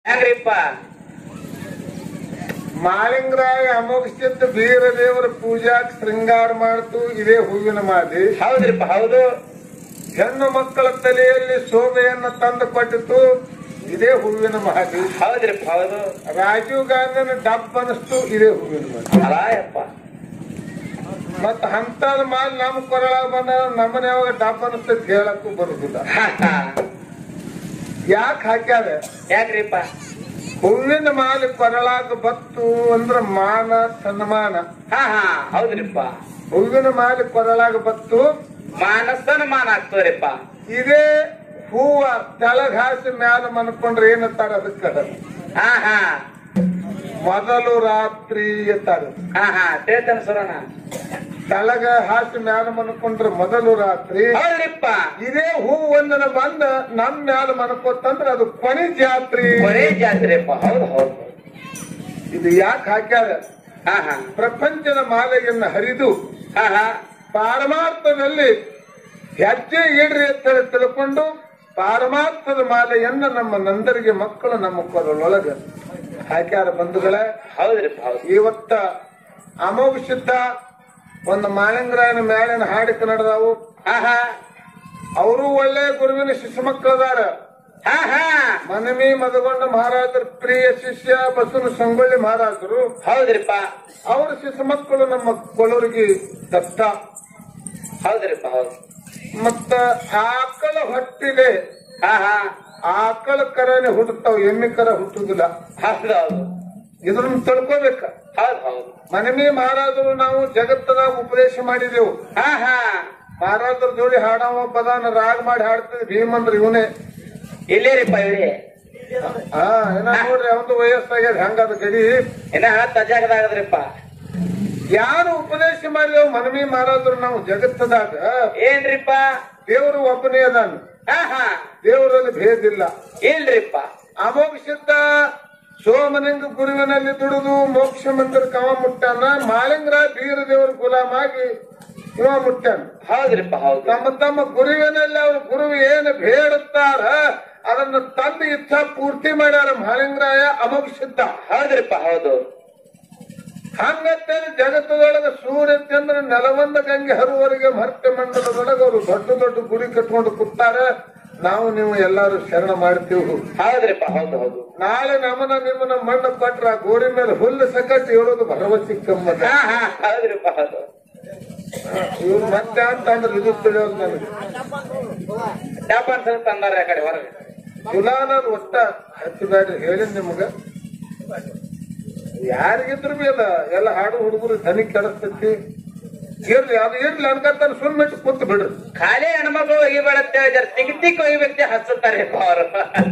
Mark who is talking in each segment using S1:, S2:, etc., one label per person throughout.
S1: ಹೆಂಗ್ರಿಪ್ಪ
S2: ಮಾಳಿಂಗರಾಯ ಅಮೋಘಿಸಿದ್ದ ಬೀರದೇವರ ಪೂಜಾಕ್ ಶೃಂಗಾರ ಮಾಡ್ತು ಇದೇ ಹೂವಿನ ಮಾದಿ
S1: ಹೌದ್ರಿಪ್ಪ ಹೌದು
S2: ಹೆಣ್ಣು ಮಕ್ಕಳ ತಲೆಯಲ್ಲಿ ಶೋಭೆಯನ್ನು ತಂದು ಕೊಟ್ಟಿತು ಇದೇ ಹೂವಿನ ಮಹಾದಿ
S1: ಹೌದ್ರಿಪ್ಪ ಹೌದು
S2: ರಾಜೀವ್ ಗಾಂಧಿನ ಡಬ್ ಅನಿಸ್ತು ಇದೇ ಹೂವಿನ ಮಹಾದಿ
S1: ಅಲಾಯಪ್ಪ
S2: ಮತ್ತ ಅಂತದ ಮಾಲ್ ನಮ್ ಕೊರಳಾಗ ಬಂದ ನಮ್ಮನೆ ಯಾವಾಗ ಡಬ್ ಅನಿಸ್ತೈತಿ ಹೇಳಕ್ಕೂ ಬರುದಿಲ್ಲ ಯಾಕೆ ಹಾಕ್ಯಾರ
S1: ಯಾಕ್ರಿಪ್ಪ
S2: ಹೂವಿನ ಮಾಲಿ ಕೊರಳಾಗ ಬತ್ತು ಅಂದ್ರ ಮಾನ ಸನ್ಮಾನ
S1: ಹಾ ಹಾ ಹೌದ್ರಿಪ್ಪ
S2: ಹೂವಿನ ಮಾಲಿ ಕೊರಳಾಗ ಬತ್ತು
S1: ಮಾನಸನ ಮಾನ ಆಗ್ತದ್ರಿಪ್ಪ
S2: ಇದೇ ಹೂವ ತೆಳಗ್ ಹಾಸಿ ಮ್ಯಾಲ ಮನ್ಕೊಂಡ್ರೆ ಏನತ್ತಾರ ಅದಕ್ಕ
S1: ಹಾ ಹಾ
S2: ಮೊದಲು ರಾತ್ರಿ ಎತ್ತಾರ
S1: ಹಾ ಹಾ ತಿಳ್ತಾನ ಸುರಣ
S2: ತೆಳಗ ಹಾಸಿ ಮ್ಯಾಲ ಮನ್ಕೊಂಡ್ರೆ ಮೊದಲು ರಾತ್ರಿ
S1: ಹೌದ್ರಿಪ್ಪ
S2: ಇದೇ ಹೂವನ್ನ ಬಂದ ನಮ್ ಮ್ಯಾಲ ಮನ್ಕೋತಂದ್ರ ಅದು ಕೊನೆ ಜಾತ್ರಿ
S1: ಕೊನೆ ಜಾತ್ರೆಪ್ಪ ಹೌದು ಹೌದು
S2: ಇದು ಯಾಕೆ ಹಾಕ್ಯಾರ
S1: ಹಾ ಹಾ
S2: ಪ್ರಪಂಚದ ಮಾಲೆಯನ್ನ ಹರಿದು
S1: ಹಾ ಹಾ
S2: ಪಾರಮಾರ್ಥದಲ್ಲಿ ಹೆಜ್ಜೆ ಇಡ್ರಿ ಅಂತ ಹೇಳಿ ತಿಳ್ಕೊಂಡು ಪಾರಮಾರ್ಥದ ಮಾಲೆಯನ್ನ ನಮ್ಮ ನಂದರಿಗೆ ಮಕ್ಕಳು ನಮ್ಮ ಕೊರಳೊಳಗ ಹಾಕ್ಯಾರ ಬಂಧುಗಳೇ
S1: ಹೌದ್ರಿಪ್ಪ ಹೌದು
S2: ಇವತ್ತ ಅಮೋಘ ಸಿದ್ಧ ಒಂದು ಮಾಳಿಂಗರಾಯನ ಮ್ಯಾಲಿನ ಹಾಡಿಕೆ ನಡೆದಾವು
S1: ಹಾ ಹಾ
S2: ಅವರು ಒಳ್ಳೆ ಗುರುವಿನ ಶಿಶು ಮಕ್ಕಳದಾರ
S1: ಹಾ ಹಾ
S2: ಮನಮಿ ಮದಗೊಂಡ ಮಹಾರಾಜರ ಪ್ರಿಯ ಶಿಷ್ಯ ಬಸವನ ಸಂಗೊಳ್ಳಿ ಮಹಾರಾಜರು
S1: ಹೌದ್ರಿಪ್ಪ
S2: ಅವರ ಶಿಶು ಮಕ್ಕಳು ನಮ್ಮ ಕೊಳೂರಿಗೆ ದತ್ತ
S1: ಹೌದ್ರಿಪ್ಪ ಹೌದು
S2: ಮತ್ತ ಆಕಳ ಹೊಟ್ಟಿಲೆ
S1: ಹಾ ಹಾ
S2: ಆಕಳ ಕರನೆ ಹುಟ್ಟುತ್ತಾವ ಎಮ್ಮೆ ಕರ ಹುಟ್ಟುದಿಲ್ಲ
S1: ಹೌದು ಹೌದು
S2: ಇದನ್ನ ತಿಳ್ಕೋಬೇಕ
S1: ಹೌದು ಹೌದು
S2: ಮನಮಿ ಮಹಾರಾಜರು ನಾವು ಜಗತ್ತದಾಗ ಉಪದೇಶ ಮಾಡಿದೆವು
S1: ಹಾ ಹಾ
S2: ಮಹಾರಾಜರ ಜೋಡಿ ಹಾಡವ ಪದಾನ ರಾಗ ಮಾಡಿ ಹಾಡ್ತಿದ್ವಿ ಭೀಮಂದ್ರ ಇವನೇ
S1: ಇಲ್ಲೇರಿಪ್ಪ ಇವ್ರಿ
S2: ಹಾ ಏನ ನೋಡ್ರಿ ಅವಂದು ವಯಸ್ಸಾಗ್ಯದ ಹಂಗದ ಗಡಿ
S1: ಇನ್ನ ತಜಾಗದಾಗದ್ರಿಪ್ಪ
S2: ಯಾರು ಉಪದೇಶ ಮಾಡಿದೆವು ಮನಮಿ ಮಹಾರಾಜರು ನಾವು ಜಗತ್ತದಾಗ
S1: ಏನ್ರಿಪ್ಪ
S2: ದೇವರು ಒಬ್ಬನೇ ಅದಾನ
S1: ಹಾ ಹಾ
S2: ದೇವರಲ್ಲಿ ಭೇದಿಲ್ಲ
S1: ಇಲ್ರಿಪ್ಪ
S2: ಅಮೋಘ ಸಿದ್ಧ ಸೋಮಲಿಂಗ ಗುರುವಿನಲ್ಲಿ ದುಡಿದು ಮೋಕ್ಷ ಮಂದಿರ ಕವ ಮುಟ್ಟಾನ ಮಾಳಿಂಗರ ಬೀರ ದೇವರ ಗುಲಾಮಾಗಿ ಇವ ಮುಟ್ಟಾನ
S1: ಹೌದ್ರಿಪ್ಪ ಹೌದು
S2: ತಮ್ಮ ತಮ್ಮ ಗುರುವಿನಲ್ಲಿ ಅವ್ರ ಗುರು ಏನು ಬೇಡುತ್ತಾರ ಅದನ್ನ ತಂದು ಇಚ್ಛಾ ಪೂರ್ತಿ ಮಾಡ್ಯಾರ ಮಾಳಿಂಗರಾಯ ಅಮೋಘ ಸಿದ್ಧ
S1: ಹೌದ್ರಿಪ್ಪ ಹೌದು
S2: ಹಂಗತ್ತೇಳಿ ಜಗತ್ತದೊಳಗ ಸೂರ್ಯ ಚಂದ್ರ ನೆಲವಂದ ಗಂಗೆ ಹರುವವರೆಗೆ ಮರ್ತ್ಯ ಮಂಡಲದೊಳಗೆ ಅವರು ದೊಡ್ಡ ದೊಡ್ಡ ಗುಡಿ ಕಟ್ಕೊಂಡು ಕೂತಾರೆ ನಾವು ನೀವು ಎಲ್ಲಾರು ಶರಣ ಮಾಡ್ತೀವಿ
S1: ಹೌದ್ರಿಪ್ಪ ಹೌದು ಹೌದು
S2: ನಾಳೆ ನಮ್ಮನ ನಿಮ್ಮನ ಮಣ್ಣು ಕೊಟ್ರ ಆ ಗೋರಿ ಮೇಲೆ ಹುಲ್ಲು ಸಕಟ್ ಹೇಳೋದು ಭರವಸೆ ಕಮ್ಮದ
S1: ಹಾ ಹಾ ಹೌದ್ರಿಪ್ಪ ಹೌದು
S2: ಇವ್ರು ಮತ್ತೆ ಅಂತ ಅಂದ್ರೆ ಇದು ತಿಳಿಯೋದು ನನಗೆ
S1: ಜಾಪಾನ್ ಸಲ ತಂದಾರ ಆ ಕಡೆ ಹೊರಗೆ
S2: ತುಲಾನ ಒಟ್ಟ ಹಚ್ಚಬೇಡ್ರಿ ಹೇಳಿ ನಿಮ್ಗ ಯಾರಿಗಿದ್ರು ಬಿ ಅದ ಎಲ್ಲ ಹಾಡು ಹುಡುಗರು ಧನಿ ಕೆಡಿಸ್ತೈತಿ ಇರ್ಲಿ ಅದು ಇರ್ಲಿ ಅನ್ಕಂತಾನೆ ಸುಮ್ಮನೆ ಕೂತ್ ಬಿಡ್ರಿ
S1: ಖಾಲಿ ಹೆಣ್ಮಕ್ಳು ಒಗಿಬೇಡತ್ತೆ ಜರ ತಿಕ್ ತಿಕ್ ಒಗಿಬೇಕಂತ ಹಚ್ಚುತ್ತಾರೆಪ್ಪ ಅವರು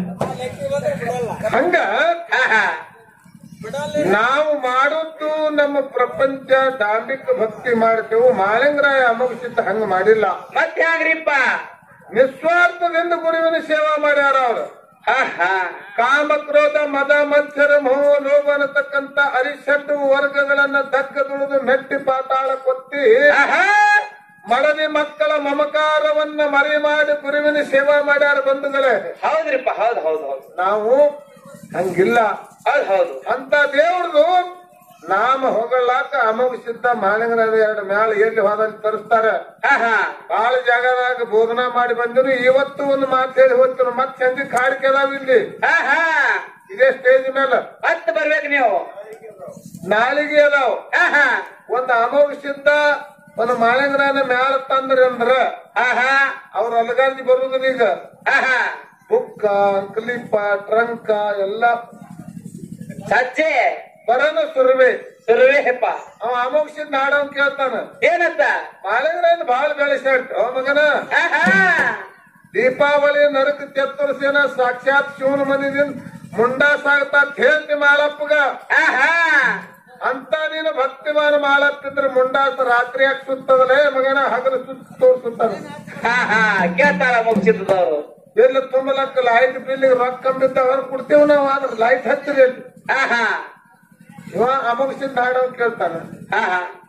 S2: ಹಂಗ
S1: ಹಾ ಹಾ
S2: ನಾವು ಮಾಡೋದು ನಮ್ಮ ಪ್ರಪಂಚ ಧಾರ್ಮಿಕ ಭಕ್ತಿ ಮಾಡ್ತೇವೆ ಮಾಳಿಂಗರಾಯ ಅಮೋಘಿಸಿದ್ದ ಹಂಗ ಮಾಡಿಲ್ಲ
S1: ಮತ್ತೆ ಹ್ಯಾಂಗ್ರಿಪ್ಪ
S2: ನಿಸ್ವಾರ್ಥದಿಂದ ಗುರುವಿನ ಸೇವಾ ಮಾಡ್ಯಾರ ಅವ್ರು
S1: ಹಾ ಹಾ
S2: ಕಾಮ ಕ್ರೋಧ ಮದ ಮತ್ಸರ ಮೋಹ ಲೋಭ ಅನ್ನತಕ್ಕಂತ ಅರಿಷಡ್ಡು ವರ್ಗಗಳನ್ನ ದಕ್ಕದುಳಿದು ಮೆಟ್ಟಿ ಪಾತಾಳ ಕೊತ್ತಿ
S1: ಆಹಾ.
S2: ಮಡದಿ ಮಕ್ಕಳ ಮಮಕಾರವನ್ನ ಮರೆ ಮಾಡಿ ಗುರುವಿನ ಸೇವಾ ಮಾಡ್ಯಾರ ಬಂಧುಗಳೇ
S1: ಹೌದ್ರಿಪ್ಪ ಹೌದು ಹೌದು ಹೌದು
S2: ನಾವು ಹಂಗಿಲ್ಲ
S1: ಹೌದು ಹೌದು
S2: ಅಂತ ದೇವ್ರದು ನಾಮ ಹೊಗಳಾಕ ಅಮೋಘ ಸಿದ್ಧ ಮಾಳಿಂಗನ ಎರಡು ಮ್ಯಾಲ ಎಲ್ಲಿ ಹೋದಲ್ಲಿ ತರಿಸ್ತಾರೆ
S1: ಹಾ ಹಾ
S2: ಬಾಳ ಜಾಗದಾಗ ಬೋಧನಾ ಮಾಡಿ ಬಂದಿರು ಇವತ್ತು ಒಂದು ಮಾತು ಹೇಳಿ ಹೋಗ್ತಿರು ಮತ್ತೆ ಸಂಜೆ ಕಾಡಿಕೆ ಅದಾವ ಇಲ್ಲಿ
S1: ಹಾ ಹಾ
S2: ಇದೇ ಸ್ಟೇಜ್ ಮೇಲೆ
S1: ಮತ್ತೆ ಬರ್ಬೇಕು ನೀವು
S2: ನಾಲಿಗೆ ಅದಾವ
S1: ಹಾ ಹಾ
S2: ಒಂದು ಅಮೋಘ ಸಿದ್ಧ ಒಂದು ಮಾಳಿಂಗನ ಮ್ಯಾಲ ತಂದ್ರಿ ಅಂದ್ರ
S1: ಹಾ ಹಾ
S2: ಅವ್ರ ಅಲಗಾದಿ ಬರುದಿಲ್ಲ ಈಗ
S1: ಹಾ ಹಾ
S2: ಬುಕ್ಕ ಕ್ಲಿಪ್ಪ ಟ್ರಂಕ ಎಲ್ಲ
S1: ಸಜ್ಜೆ
S2: ಬರನ ಸುರವೆ
S1: ಸುರುವೇಪ್ಪ
S2: ಅವ ಅಮೋಘ ಸಿದ್ಧ ಹಾಡವ್ ಕೇಳ್ತಾನ
S1: ಏನಂತ
S2: ಮಾಳಿಂಗನ ಬಹಳ ಬೆಳೆಸಾಡ್ತ ಅವ ಮಗನ
S1: ಹಾ ಹಾ
S2: ದೀಪಾವಳಿ ನರಕ ಚತುರ್ಸೇನ ಸಾಕ್ಷಾತ್ ಶಿವನ ಮನಿದಿಂದ ಮುಂಡಾ ಸಾಗ್ತಾ ಹೇಳ್ತಿ ಮಾಳಪ್ಪಗ
S1: ಹಾ ಹಾ
S2: ಅಂತ ನೀನು ಭಕ್ತಿಮಾನ ಮಾಳಪ್ಪಿದ್ರೆ ಮುಂಡಾಸ ರಾತ್ರಿ ಯಾಕೆ ಸುತ್ತದಲೇ ಮಗನ ಹಗಲು ಸುತ್ತ ತೋರ್ಸುತ್ತಾನ
S1: ಹಾ ಹಾ ಕೇಳ್ತಾರ ಮುಗಿಸಿದ್ದವರು
S2: ಎಲ್ಲ ತುಂಬಲಕ್ಕ ಲೈಟ್ ಬಿಲ್ ರೊಕ್ಕ ಕಮ್ಮಿದ್ದ ಅವ್ರು ಕೊಡ್ತೀವಿ ನಾವು ಆದ್ರೆ ಲೈಟ್ ಹಚ್ಚಿರಿ ಅಲ್ಲಿ
S1: ಹಾ ಹಾ
S2: ಇವ ಅಮೋಘಸಿಂದ ಹಾಡವ್ ಕೇಳ್ತಾನ
S1: ಹಾ ಹಾ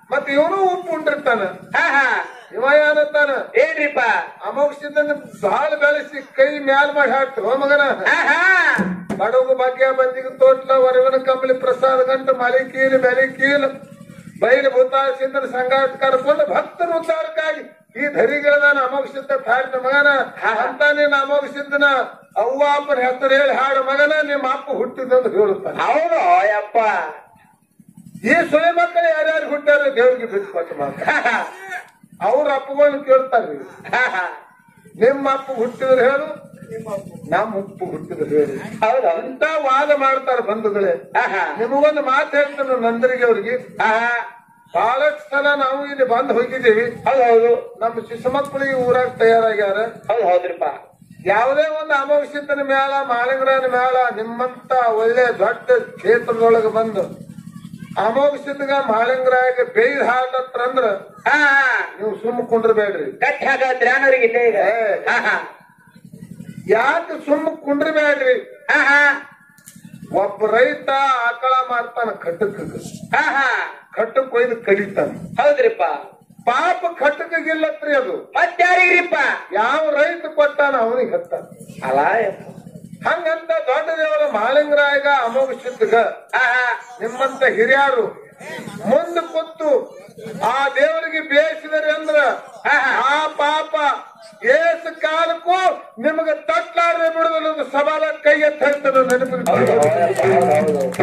S2: ಮತ್ ಇವನು ಉಪ್ಪು ಉಂಡಿರ್ತಾನ
S1: ಹಾ ಹಾ
S2: ಇವ ಏನತ್ತಾನ
S1: ಏನ್ರಿಪ್ಪ
S2: ಅಮೋಕ್ಷದಿಂದ ಬಾಳ ಬೆಳೆಸಿ ಕೈ ಮ್ಯಾಲ್ ಮಾಡಿ ಹಾಕ್ತು ಹೋ ಮಗನ
S1: ಹಾ ಹಾ
S2: ಬಡಗ ಭಾಗ್ಯ ಬಂದಿಗೆ ತೋಟ್ಲ ವರವನ ಕಂಬಳಿ ಪ್ರಸಾದ ಗಂಟ ಮಳೆ ಕೀಲು ಬೆಲೆ ಕೀಲು ಬೈಲು ಭೂತಾಸಿಂದ್ರ ಸಂಗಾಟ ಕರ್ಕೊಂಡು ಭಕ್ತರ ಉದ್ಧಾರಕ್ಕಾಗಿ ಈ ಧರಿಗಳದಾನ ಅಮೋಕ್ಷಿದ್ದ ತಾರಿನ ಮಗನ ಅಂತ ನೀನ್ ಅಮೋಕ್ಷಿದ್ದನ ಅವ್ವ ಅಪ್ಪನ ಹೆಸರು ಹೇಳಿ ಹಾಡು ಮಗನ ನಿಮ್ಮ ಅಪ್ಪ ಹುಟ್ಟಿದಂತ ಹೇಳುತ್ತಾನೆ
S1: ಹೌದು ಯಪ್ಪ
S2: ಈ ಸುಳಿ ಮಕ್ಕಳು ಯಾರ್ಯಾರು ಹುಟ್ಟಾರ ದೇವ್ರಿಗೆ ಬಿಟ್ಟು ಕೊಟ್ಟು ಮಾತ್ರ
S1: ಹಾ ಹಾ
S2: ಅವ್ರ ಅಪ್ಪಗಳನ್ನ ಕೇಳ್ತಾರ್ರಿ
S1: ಹಾ ಹಾ
S2: ನಿಮ್ಮ ಅಪ್ಪ ಹುಟ್ಟಿದ್ರೆ ಹೇಳು ನಮ್ಮ ಉಪ್ಪು ಹುಟ್ಟಿದ್ರೆ ಹೇಳಿ
S1: ಹೌದು ಹೌದು
S2: ಇಂತ ವಾದ ಮಾಡ್ತಾರ ಬಂಧುಗಳೇ
S1: ಹಾ ಹಾ
S2: ನಿಮಗೊಂದು ಮಾತು ಹೇಳ್ತೇನೆ ನಂದರಿಗೆ ಅವ್ರಿಗೆ
S1: ಹಾ ಹಾ
S2: ಬಹಳಷ್ಟು ಸಲ ನಾವು ಇಲ್ಲಿ ಬಂದು ಹೋಗಿದ್ದೀವಿ
S1: ಹೌದು ಹೌದು
S2: ನಮ್ಮ ಶಿಶು ಮಕ್ಕಳಿಗೆ ಊರಾಗ ತಯಾರಾಗ್ಯಾರ
S1: ಹೌದು ಹೌದ್ರಿಪ್ಪ
S2: ಯಾವುದೇ ಒಂದು ಅಮೋಘಿತನ ಮೇಳ ಮಾಳಿಂಗರಾಯನ ಮೇಳ ನಿಮ್ಮಂತ ಒಳ್ಳೆ ದೊಡ್ಡ ಕ್ಷೇತ್ರದೊಳಗೆ ಬಂದು ಅಮೋಘಿತಗ ಮಾಳಿಂಗರಾಯಗೆ ಬೇಯ್ದ ಹಾಡತ್ರ ಅಂದ್ರ
S1: ಹಾ ಹಾ
S2: ನೀವು ಸುಮ್ಮ ಕುಂಡ್ರಬೇಡ್ರಿ
S1: ಕಟ್ಟಿ ಹಾಕತ್ರಿ ಅನ್ನೋರಿಗೆ ಇಲ್ಲೇ ಈಗ ಹಾ ಹಾ
S2: ಯಾಕೆ ಸುಮ್ಮ ಕುಂಡ್ರಬೇಡ್ರಿ
S1: ಹಾ ಹಾ
S2: ಒಬ್ಬ ರೈತ ಆಕಳ ಮಾಡ್ತಾನ ಕಟ್ಟಕ್ಕೆ
S1: ಹಾ ಹಾ
S2: ಕಟ್ಟಕ್ ಒಯ್ದು ಕಡಿತಾನ
S1: ಹೌದ್ರಿಪ್ಪ
S2: ಪಾಪ ಕಟ್ಟಕಿಗಿಲ್ಲತ್ರಿ ಅದು
S1: ಮತ್ತಾರಿಗ್ರಿಪ್ಪ
S2: ಯಾವ ರೈತ ಕೊಟ್ಟಾನ ಅವನಿಗೆ ಹತ್ತಾನ
S1: ಅಲ್ಲ ಯಪ್ಪ
S2: ಹಂಗಂತ ದೊಡ್ಡ ದೇವರ ಮಾಳಿಂಗರಾಯಗ ಅಮೋಘ ಸಿದ್ಧಗ
S1: ಹಾ ಹಾ
S2: ನಿಮ್ಮಂತ ಹಿರಿಯರು ಮುಂದೆ ಕೂತು ಆ ದೇವರಿಗೆ ಬೇಯಿಸಿದರೆ ಅಂದ್ರ ಆ ಪಾಪ ಏಸು ಕಾಲಕ್ಕೂ ನಿಮಗೆ ತಟ್ಲಾರದೆ ಬಿಡುದಿಲ್ಲ ಸವಾಲ ಕೈ ಎತ್ತ ಹೇಳ್ತಾರೆ ನೆನಪಿಗೆ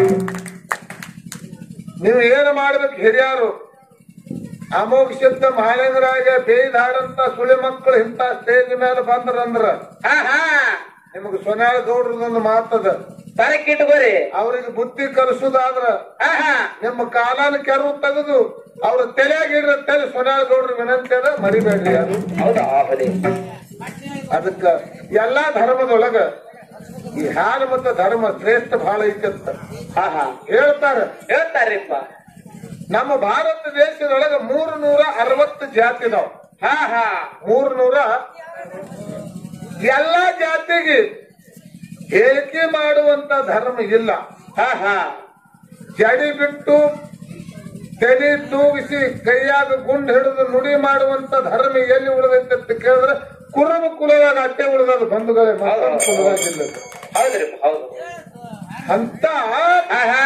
S2: ನೀವು ಏನು ಮಾಡ್ಬೇಕು ಹಿರಿಯರು ಅಮೋಘ ಸಿದ್ಧ ಮಾಳಿಂಗರಾಯ ಬೇಯ್ದಾಡಂತ ಸುಳಿ ಮಕ್ಕಳು ಇಂತ ಸ್ಟೇಜ್ ಮೇಲೆ ಬಂದ್ರಂದ್ರ
S1: ಹಾ ಹಾ
S2: ನಿಮಗೆ ಸೊನ್ಯಾಳ ಗೌಡ್ರದೊಂದು ಮಾತದ
S1: ತನಕಿಟ್ಕೋರಿ
S2: ಅವ್ರಿಗೆ ಬುದ್ಧಿ ಕಲಿಸುದಾದ್ರ
S1: ಹಾ ಹಾ
S2: ನಿಮ್ಮ ಕಾಲಾನ ಕೆರವು ತೆಗೆದು ಅವ್ರ ತಲೆಯಾಗಿಡ್ರ ತಲೆ ಸೊನ್ಯಾಳ ಗೌಡ್ರ ವಿನಂತಿ ಅದ ಮರಿಬೇಡ್ರಿ ಅದು
S1: ಹೌದಾ ಹೌದೇ
S2: ಅದಕ್ಕ ಎಲ್ಲಾ ಧರ್ಮದೊಳಗ ಈ ಹಾಲು ಮತ್ತು ಧರ್ಮ ಶ್ರೇಷ್ಠ ಬಹಳ ಐತಂತ
S1: ಹಾ ಹಾ
S2: ಹೇಳ್ತಾರ
S1: ಹೇಳ್ತಾರ್ರಿಪ್ಪ
S2: ನಮ್ಮ ಭಾರತ ದೇಶದೊಳಗ ಮೂರು ನೂರ ಅರವತ್ತು ಜಾತಿ ಇದಾವ
S1: ಹಾ ಹಾ
S2: ಮೂರು ನೂರ ಎಲ್ಲಾ ಜಾತಿಗೆ ಹೇಳಿಕೆ ಮಾಡುವಂತ ಧರ್ಮ ಇಲ್ಲ
S1: ಹಾ ಹಾ
S2: ಜಡಿ ಬಿಟ್ಟು ತಲೆ ತೂಗಿಸಿ ಕೈಯಾಗ ಗುಂಡು ಹಿಡಿದು ನುಡಿ ಮಾಡುವಂತ ಧರ್ಮ ಎಲ್ಲಿ ಉಳಿದೈತೆ ಅಂತ ಕೇಳಿದ್ರೆ ಕುರುಬ ಕುಲದಾಗ ಅಟ್ಟೆ ಉಳಿದದ ಬಂಧುಗಳೇ ಮತ್ತೊಂದು ಕುಲದಾಗಿಲ್ಲ
S1: ಹೌದ್ರಿಪ್ಪ ಹೌದು
S2: ಅಂತ
S1: ಹಾ ಹಾ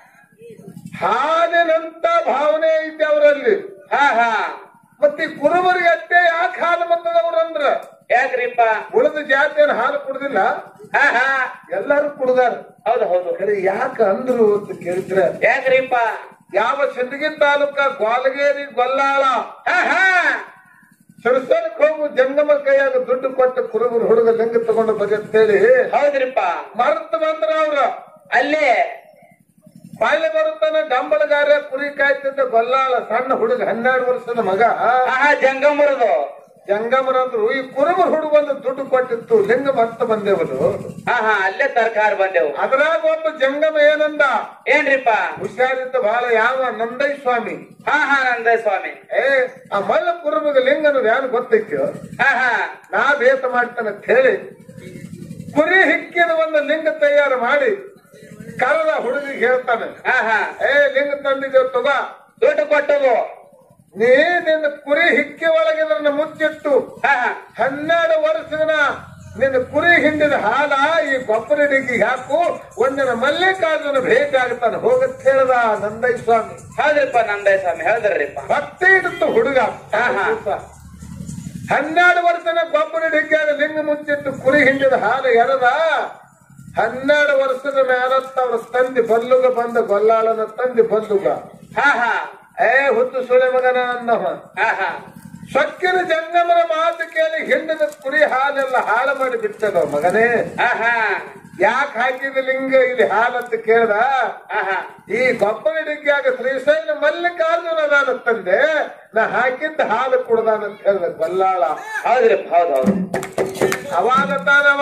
S2: ಹಾಲಿನಂತ ಭಾವನೆ ಐತೆ ಅವರಲ್ಲಿ
S1: ಹಾ ಹಾ
S2: ಮತ್ತೆ ಈ ಕುರುಬರಿಗೆ ಅಟ್ಟೆ ಯಾಕೆ ಹಾಲು ಬಂದದವ್ರಂದ್ರ
S1: ಯಾಕ್ರಿಪ್ಪ
S2: ಉಳಿದ ಜಾತಿಯನ್ನು ಹಾಲು ಕುಡ್ದಿಲ್ಲ
S1: ಹಾ ಹಾ
S2: ಎಲ್ಲರೂ ಕುಡ್ದಾರ
S1: ಹೌದು ಹೌದು
S2: ಖರೆ ಯಾಕೆ ಅಂದ್ರು ಅಂತ ಕೇಳಿದ್ರೆ
S1: ಯಾಕ್ರಿಪ್ಪ
S2: ಯಾವ ಸಿಂದಗಿ ತಾಲೂಕ ಗ್ವಾಲಗೇರಿ ಗೊಲ್ಲಾಳ
S1: ಹಾ ಹಾ
S2: ಸರಸನಕ್ಕೆ ಹೋಗು ಜಂಗಮ ಕೈಯಾಗ ದುಡ್ಡು ಕೊಟ್ಟು ಕುರುಬರು ಹುಡುಗ ಲಿಂಗ ತಗೊಂಡು ಬಗೆತ್ತೇಳಿ
S1: ಹೌದ್ರಿಪ್ಪ
S2: ಮರೆತು ಬಂದ್ರ ಅವ್ರ
S1: ಅಲ್ಲೇ
S2: ಬಾಲ್ಯ ಬರುತ್ತಾನ ಡಂಬಲಗಾರ ಕುರಿ ಕಾಯ್ತಿದ್ದ ಗೊಲ್ಲಾಳ ಸಣ್ಣ ಹುಡುಗ ಹನ್ನೆರಡು ವರ್ಷದ ಮಗ
S1: ಹಾ ಹಾ ಜಂಗಮರದು
S2: ಜಂಗಮರಂದ್ರು ಈ ಕುರುಬರು ಹುಡುಗ ಒಂದು ದುಡ್ಡು ಕೊಟ್ಟಿತ್ತು ಲಿಂಗ ಮರ್ತ ಬಂದೇವನು
S1: ಹಾ ಹಾ ಅಲ್ಲೇ ತರಕಾರಿ ಬಂದೆವು
S2: ಅದ್ರಾಗ ಒಬ್ಬ ಜಂಗಮ ಏನಂದ
S1: ಏನ್ರಿಪ್ಪ
S2: ಹುಷಾರಿದ್ದ ಬಹಳ ಯಾವ ನಂದೈ ಸ್ವಾಮಿ
S1: ಹಾ ಹಾ ನಂದ ಸ್ವಾಮಿ
S2: ಏ ಆ ಮಲ್ಲ ಕುರುಬಗ ಲಿಂಗ ಅನ್ನೋದು ಯಾರು ಗೊತ್ತೈತಿ
S1: ಹಾ ಹಾ
S2: ನಾ ಬೇತ ಮಾಡ್ತಾನೆ ಅಂತ ಹೇಳಿ ಕುರಿ ಹಿಕ್ಕಿದ ಒಂದು ಲಿಂಗ ತಯಾರು ಮಾಡಿ ಕರದ ಹುಡುಗಿಗೆ ಹೇಳ್ತಾನೆ
S1: ಹಾ ಹಾ
S2: ಏ ಲಿಂಗ ತಂದಿದ್ದೇವೆ ತಗ
S1: ದುಡ್ಡು ಕೊಟ್ಟದು
S2: ನೀ ನಿನ್ನ ಕುರಿ ಹಿಕ್ಕಿ ಒಳಗಿದ್ರನ್ನ ಮುಚ್ಚಿಟ್ಟು
S1: ಹಾ ಹಾ
S2: ಹನ್ನೆರಡು ವರ್ಷದ ನಿನ್ನ ಕುರಿ ಹಿಂಡಿದ ಹಾಲ ಈ ಗೊಬ್ಬರ ಡಿಗ್ಗಿಗೆ ಹಾಕು ಒಂದಿನ ಮಲ್ಲಿಕಾರ್ಜುನ ಭೇಟಿ ಆಗ್ತಾನೆ ಹೋಗತ್ ಹೇಳ್ದ ನಂದೈ ಸ್ವಾಮಿ
S1: ಹೌದ್ರಿಪ್ಪ ನಂದ ಸ್ವಾಮಿ ಹೌದ್ರಿಪ್ಪ
S2: ಭಕ್ತಿ ಇಡುತ್ತು ಹುಡುಗ
S1: ಹಾ, ಹಾ.
S2: ಹನ್ನೆರಡು ವರ್ಷನ ಗೊಬ್ಬರ ಡಿಗ್ಗಿಯಾಗ ಲಿಂಗ ಮುಚ್ಚಿಟ್ಟು ಕುರಿ ಹಿಂಡಿದ ಹಾಲು ಎರದ ಹನ್ನೆರಡು ವರ್ಷದ ಮೇಲತ್ತ ಅವ್ರ ತಂದೆ ಬಲ್ಲುಗ ಬಂದ ಗೊಲ್ಲಾಳನ ತಂದೆ ಬಲ್ಲುಗ
S1: ಹಾ ಹಾ
S2: ಏ ಹುತ್ತು ಸುಳೆ ಮಗನ ಅನ್ನವ
S1: ಹಾ ಹಾ
S2: ಸೊಕ್ಕಿನ ಜಂಗಮನ ಮಾತು ಕೇಳಿ ಹಿಂಡಿದ ಕುರಿ ಹಾಲೆಲ್ಲ ಹಾಳು ಮಾಡಿ ಬಿಟ್ಟದ ಮಗನೇ
S1: ಹಾ ಹಾ
S2: ಯಾಕೆ ಹಾಕಿದ ಲಿಂಗ ಇಲ್ಲಿ ಹಾಲಂತ ಕೇಳ್ದ
S1: ಹಾ ಹಾ
S2: ಈ ಗೊಬ್ಬರ ಡಿಗ್ಗಿಯಾಗ ಶ್ರೀಶೈಲ ಮಲ್ಲಿಕಾರ್ಜುನ ಅದಾನ ತಂದೆ ನಾ ಹಾಕಿದ್ದ ಹಾಲು ಕುಡ್ದಾನಂತ ಹೇಳ್ದ ಗೊಲ್ಲಾಳ
S1: ಹೌದ್ರಿಪ್ಪ ಹೌದ್ ಹೌದು
S2: ಅವಾಗ ತಾನವ